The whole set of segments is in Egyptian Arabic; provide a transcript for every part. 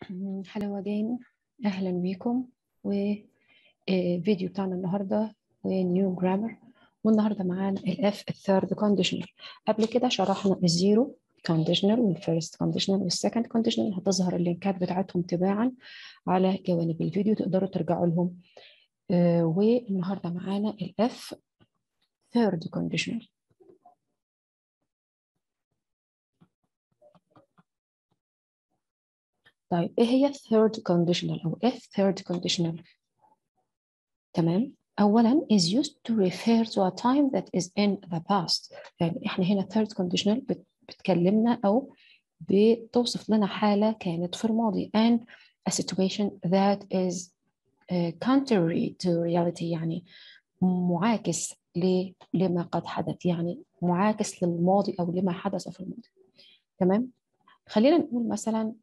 هلو اجين اهلا بيكم وفيديو بتاعنا النهارده ونيو جرامر والنهارده معانا الاف الثيرد كونديشنال قبل كده شرحنا الزيرو كونديشنال والفيرست كونديشنال والسكند كونديشنال هتظهر اللينكات بتاعتهم تباعا على جوانب الفيديو تقدروا ترجعوا لهم آه والنهارده معانا الاف ثيرد كونديشنال طيب ايه هي third conditional او if third conditional تمام اولا is used to refer to a time that is in the past يعني احنا هنا third conditional بتكلمنا او بتوصف لنا حاله كانت في الماضي and a situation that is uh, contrary to reality يعني معاكس لما قد حدث يعني معاكس للماضي او لما حدث في الماضي تمام خلينا نقول مثلا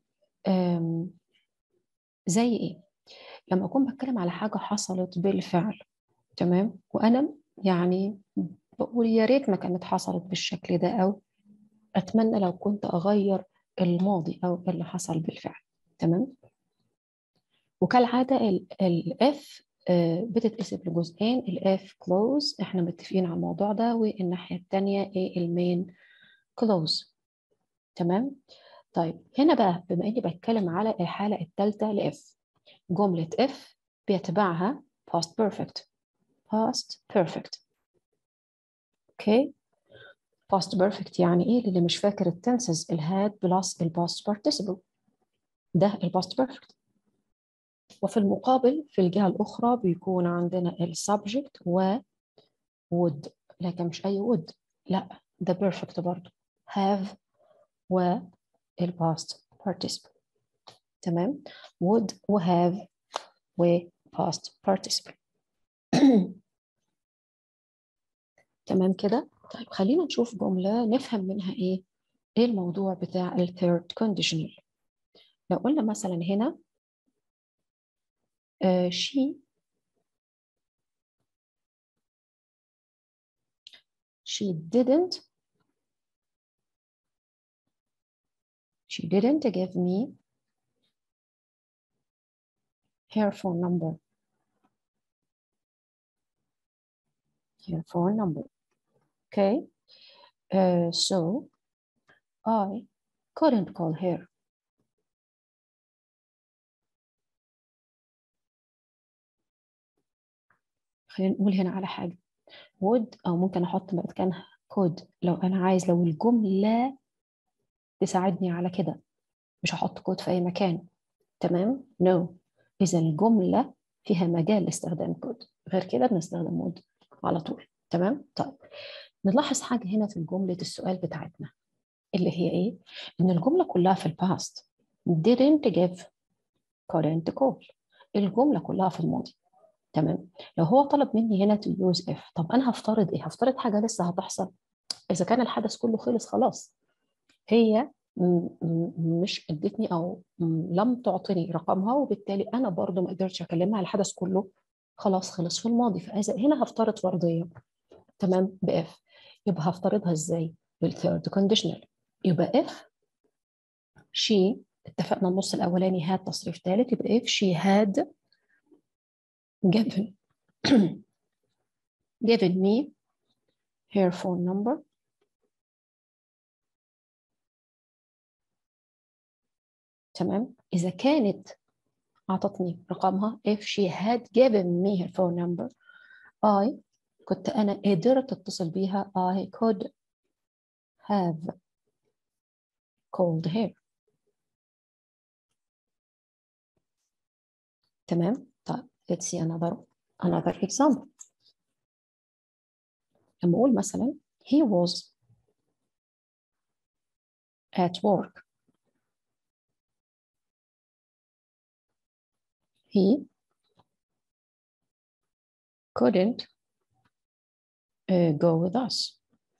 زي ايه لما اكون بتكلم على حاجه حصلت بالفعل تمام وانا يعني بقول يا ريت ما كانت حصلت بالشكل ده او اتمنى لو كنت اغير الماضي او اللي حصل بالفعل تمام وكالعاده الاف بتتقسم لجزئين الاف كلوز احنا متفقين على الموضوع ده والناحيه الثانيه ايه المين كلوز تمام طيب هنا بقى بما اني بتكلم على الحاله الثالثه لاف جمله اف بيتبعها past perfect past perfect اوكي past perfect يعني ايه اللي مش فاكر التنسز الهاد بلس الباست participle ده الباست perfect وفي المقابل في الجهه الاخرى بيكون عندنا السبجكت و would لكن مش اي would لا ده perfect برضه have و الباست participle تمام would و have و past participle تمام كده طيب خلينا نشوف جملة نفهم منها ايه ايه الموضوع بتاع ال third conditional لو قلنا مثلا هنا uh, she she didn't She didn't give me her phone number. Her phone number. Okay. Uh, so I couldn't call her. خلينا نقول هنا على حاجة would أو ممكن أحط مكانها could لو أنا عايز لو الجملة تساعدني على كده مش هحط كود في اي مكان تمام نو no. اذا الجمله فيها مجال لاستخدام كود غير كده بنستخدم مود على طول تمام طيب نلاحظ حاجه هنا في جمله السؤال بتاعتنا اللي هي ايه ان الجمله كلها في الباست didn't give couldn't call الجمله كلها في الماضي تمام لو هو طلب مني هنا to use if طب انا هفترض ايه هفترض حاجه لسه هتحصل اذا كان الحدث كله خلص خلاص هي مش ادتني او لم تعطيني رقمها وبالتالي انا برضو ما قدرتش اكلمها على الحدث كله خلاص خلص في الماضي فاذا هنا هفترض فرضيه تمام باف يبقى هفترضها ازاي بالثيرد كونديشنال يبقى اف شي اتفقنا النص الاولاني هاد تصريف ثالث يبقى اف شي هاد given given me her phone number تمام إذا كانت أعطتني رقمها if she had given me her phone number I كنت أنا قدرت أتصل بيها I could have called her تمام طيب let's see another another example لما أقول مثلا he was at work he couldn't uh, go with us.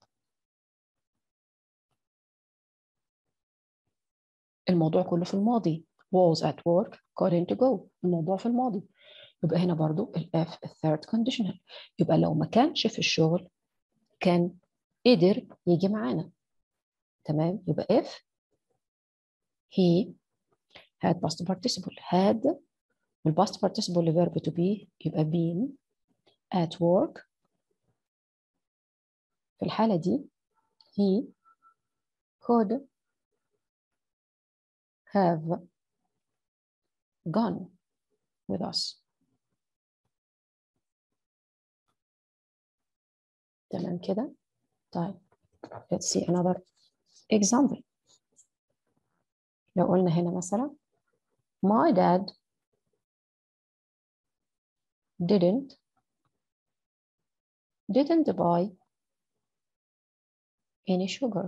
الموضوع كله في الماضي was at work couldn't go الموضوع في الماضي يبقى هنا برضو ال F third conditional يبقى لو ما كانش في الشغل كان قدر يجي معانا تمام يبقى if he had past participle had والpast participle verb to be يبقى been at work في الحالة دي he could have gone with us تمام كده طيب let's see another example لو قلنا هنا مثلا my dad didn't didn't buy any sugar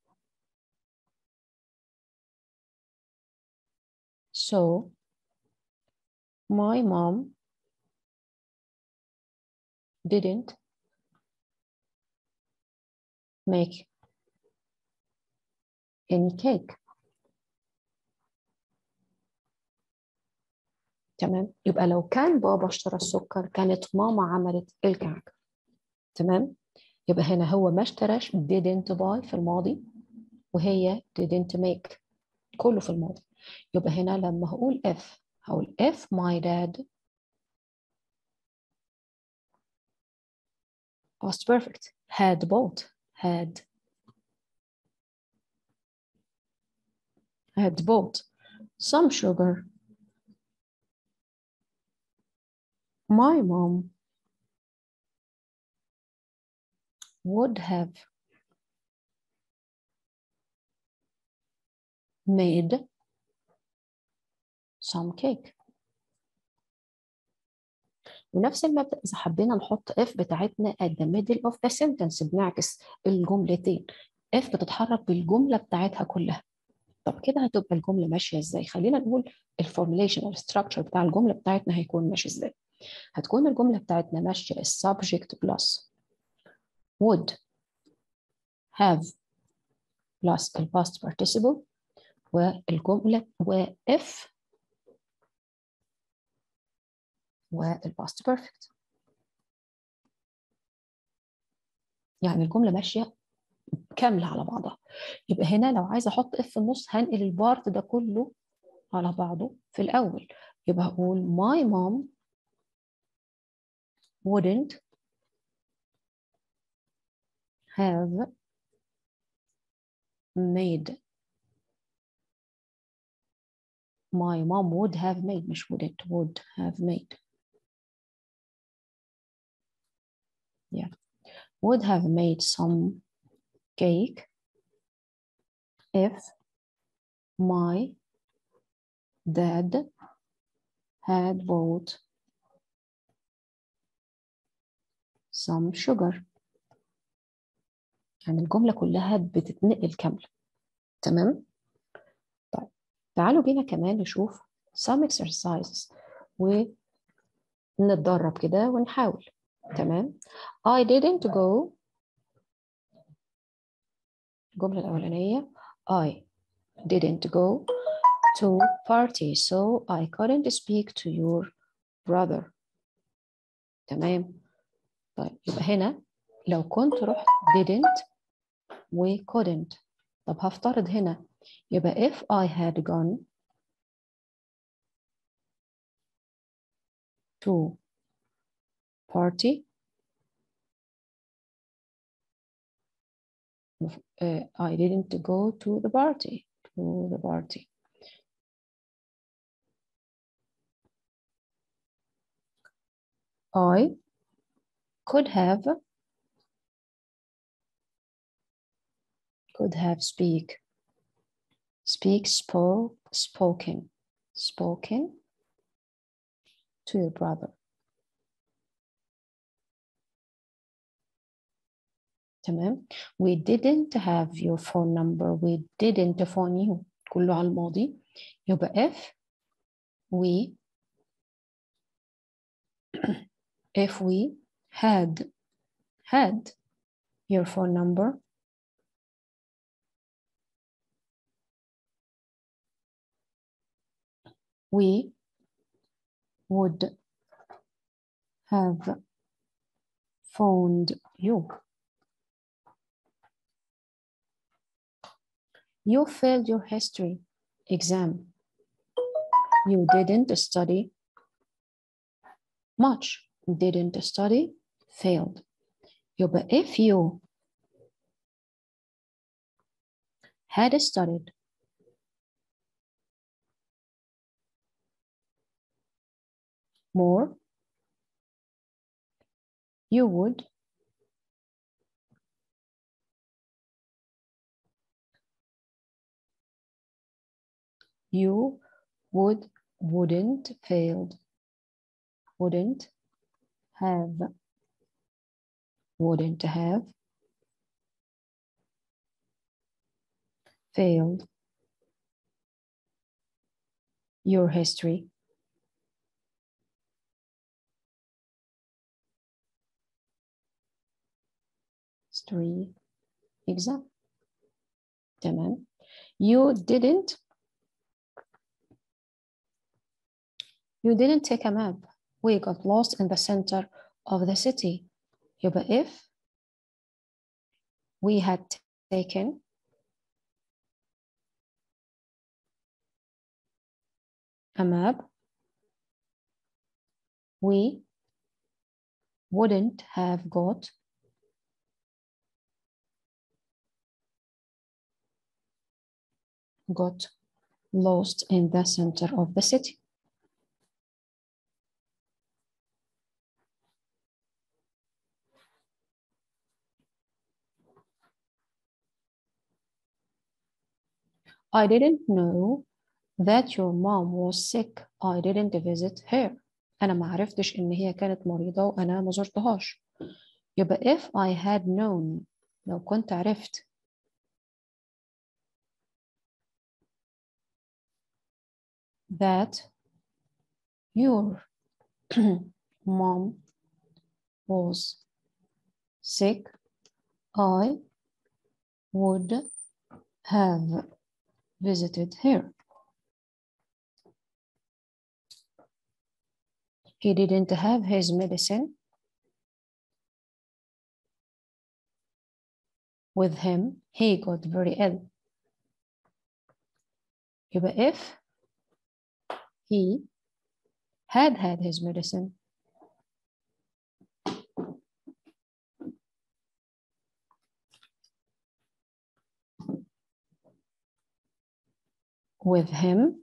so my mom didn't make any cake تمام يبقى لو كان بابا اشترى السكر كانت ماما عملت الكعك تمام يبقى هنا هو ما اشتراش didn't buy في الماضي وهي didn't make كله في الماضي يبقى هنا لما هقول if هقول if my dad past perfect had bought had had bought some sugar my mom would have made some cake ونفس المبدأ إذا حبينا نحط if بتاعتنا at the middle of the sentence بنعكس الجملتين if بتتحرك بالجملة بتاعتها كلها طب كده هتبقى الجملة ماشية إزاي؟ خلينا نقول الفورمulation أو الستراكشر بتاع الجملة بتاعتنا هيكون ماشي إزاي؟ هتكون الجملة بتاعتنا ماشية subject plus would have plus ال past participle والجملة و if وال past perfect يعني الجملة ماشية كاملة على بعضها يبقى هنا لو عايزة أحط if في النص هنقل البارت ده كله على بعضه في الأول يبقى هقول my mom wouldn't have made my mom would have made مش wouldn't would have made yeah would have made some cake if my dad had bought some sugar يعني الجملة كلها بتتنقل كاملة تمام؟ طيب تعالوا بينا كمان نشوف some exercises ونتدرب كده ونحاول تمام؟ I didn't go الجملة الأولانية I didn't go to party so I couldn't speak to your brother تمام طيب يبقى هنا لو كنت رحت didn't و couldn't طب هفترض هنا يبقى if I had gone to party uh, I didn't go to the party to the party I could have could have speak speak spoke spoken spoken to your brother تمام we didn't have your phone number we didn't phone you كله على الماضي يبقى if we if we had had your phone number we would have phoned you you failed your history exam you didn't study much didn't study failed يبقى if you had studied more you would you would wouldn't failed wouldn't have wouldn't have failed your history history exam تمام you didn't you didn't take a map we got lost in the center of the city يبقى if we had taken a map we wouldn't have got got lost in the center of the city I didn't know that your mom was sick. I didn't visit her. أنا ما عرفتش إن هي كانت مريضة وأنا ما زرتهاش. يبقى if I had known لو كنت عرفت that your mom was sick, I would have visited her. He didn't have his medicine with him. He got very ill. يبقى if he had had his medicine with him,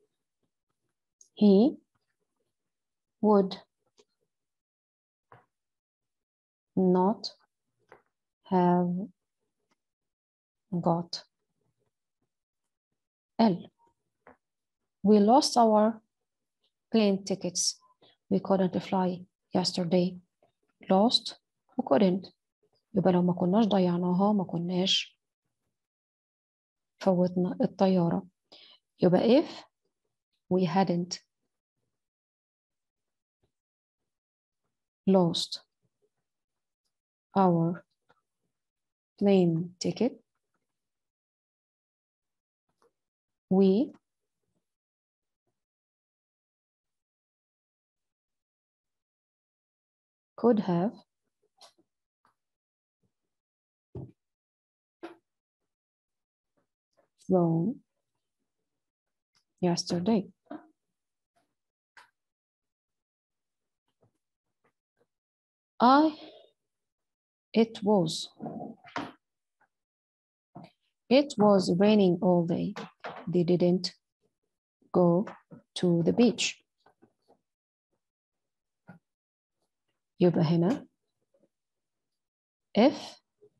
he would not have got L. We lost our plane tickets. We couldn't fly yesterday. Lost و couldn't. يبقى لو ما كناش ضيعناها ما كناش فوتنا الطيارة. يبقى if we hadn't lost our plane ticket, we could have flown yesterday. I, it was, it was raining all day. They didn't go to the beach. يبقى هنا if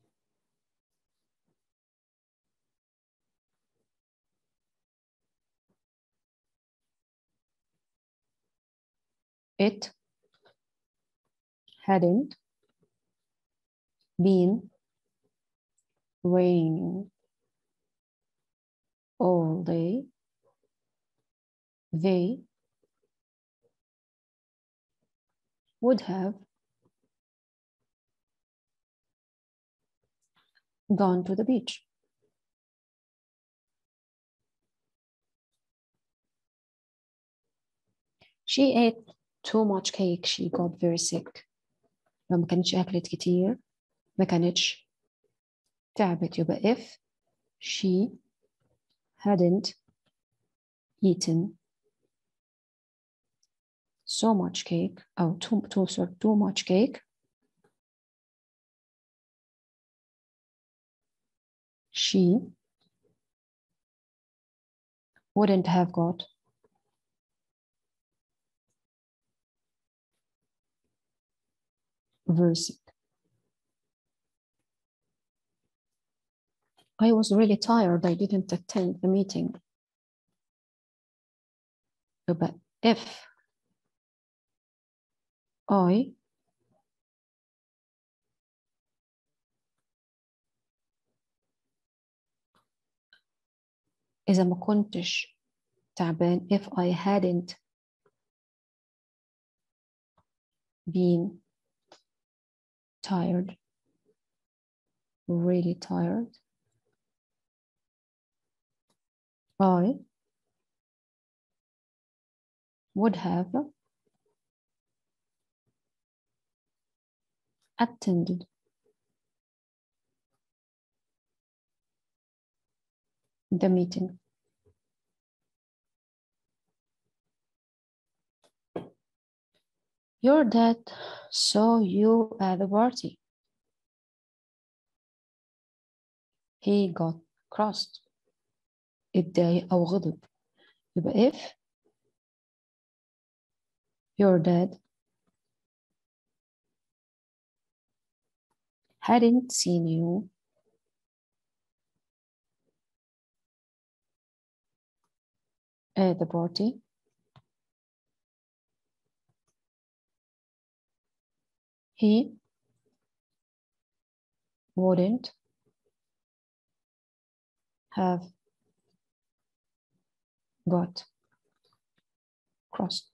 it hadn't been raining all day, they would have gone to the beach. She ate too much cake. She got very sick. لو ما كانتش أكلت كتير ما كانتش تعبت يبقى if she hadn't eaten so much cake أو too, too, sorry, too much cake she wouldn't have got versing. I was really tired. I didn't attend the meeting. But if I إذا ما كنتش تعبان if I hadn't been tired really tired I would have attended the meeting. Your dad saw you at the party. He got crossed. اتضايق أو غضب. يبقى if your dad hadn't seen you at the party he wouldn't have got crossed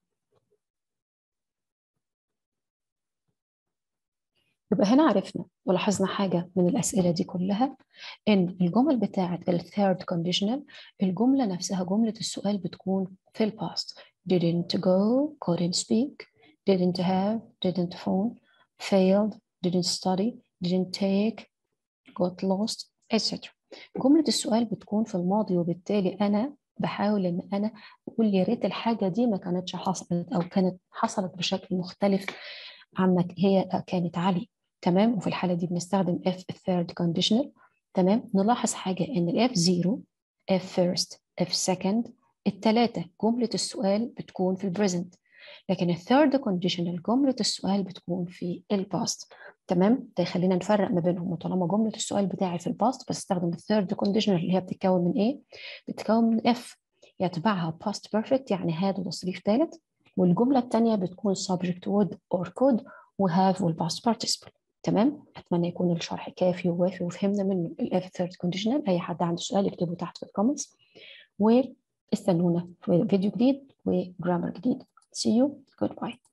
يبقى هنا عرفنا ولاحظنا حاجة من الأسئلة دي كلها إن الجمل بتاعة الثيرد conditional الجملة نفسها جملة السؤال بتكون في الباست didn't go couldn't speak didn't have didn't phone failed didn't study didn't take got lost etc جملة السؤال بتكون في الماضي وبالتالي أنا بحاول إن أنا أقول يا ريت الحاجة دي ما كانتش حصلت أو كانت حصلت بشكل مختلف عما هي كانت علي تمام وفي الحالة دي بنستخدم if third conditional تمام نلاحظ حاجة إن ال F zero F first F second التلاتة جملة السؤال بتكون في البريزنت لكن الثيرد conditional جملة السؤال بتكون في الباست تمام ده يخلينا نفرق ما بينهم وطالما جملة السؤال بتاعي في الباست بستخدم الثيرد conditional اللي هي بتتكون من ايه؟ بتتكون من F يتبعها past perfect يعني هذا تصريف ثالث والجملة الثانية بتكون subject would or could وهاف والباست participle تمام اتمنى يكون الشرح كافي ووافي وفهمنا منه الاف ثيرد كونديشنال اي حد عنده سؤال يكتبه تحت في الكومنتس واستنونا في فيديو جديد وجرامر جديد see you goodbye